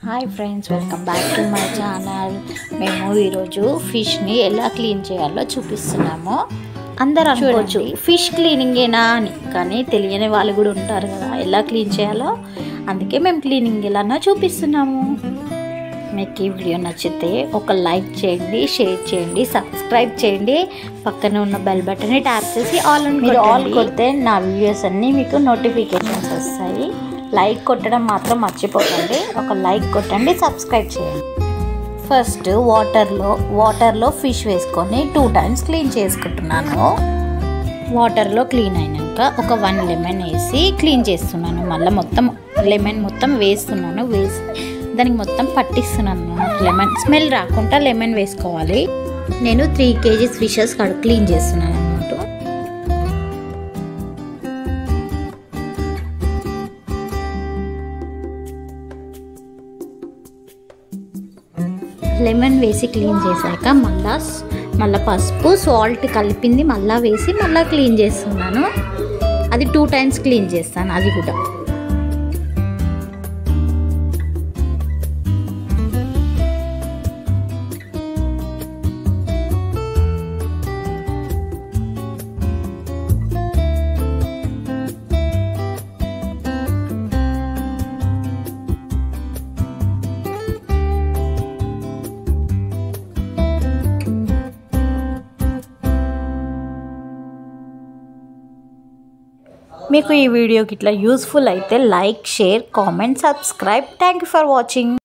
hi friends welcome back to my channel మేము ఈరోజు ఫిష్ని ఎలా క్లీన్ చేయాలో చూపిస్తున్నాము అందరూ అనుకోవచ్చు ఫిష్ క్లీనింగేనా అని కానీ తెలియని వాళ్ళు కూడా ఉంటారు కదా ఎలా క్లీన్ చేయాలో అందుకే మేము క్లీనింగ్ ఎలానో చూపిస్తున్నాము మీకు ఈ వీడియో నచ్చితే ఒక లైక్ చేయండి షేర్ చేయండి సబ్స్క్రైబ్ చేయండి పక్కన ఉన్న బెల్ బటన్ని ట్యాప్ చేసి ఆల్ మీరు ఆల్ కొడితే నా వీడియోస్ అన్నీ మీకు నోటిఫికేషన్స్ వస్తాయి లైక్ కొట్టడం మాత్రం మర్చిపోకండి ఒక లైక్ కొట్టండి సబ్స్క్రైబ్ చేయండి ఫస్ట్ వాటర్లో వాటర్లో ఫిష్ వేసుకొని టూ టైమ్స్ క్లీన్ చేసుకుంటున్నాను వాటర్లో క్లీన్ అయినాక ఒక వన్ లెమన్ వేసి క్లీన్ చేస్తున్నాను మళ్ళీ మొత్తం లెమన్ మొత్తం వేస్తున్నాను వేసి దానికి మొత్తం పట్టిస్తున్నాను అన్నమాట లెమన్ స్మెల్ రాకుండా లెమన్ వేసుకోవాలి నేను త్రీ కేజీస్ ఫిషెస్ కడు క్లీన్ చేస్తున్నాను అనమాట లెమన్ వేసి క్లీన్ చేశాక మళ్ళా మళ్ళీ పసుపు సాల్ట్ కలిపింది మళ్ళీ వేసి మళ్ళీ క్లీన్ చేస్తున్నాను అది టూ టైమ్స్ క్లీన్ చేస్తాను అది కూడా మీకు ఈ వీడియోకి ఇట్లా యూస్ఫుల్ అయితే like share comment subscribe thank you for watching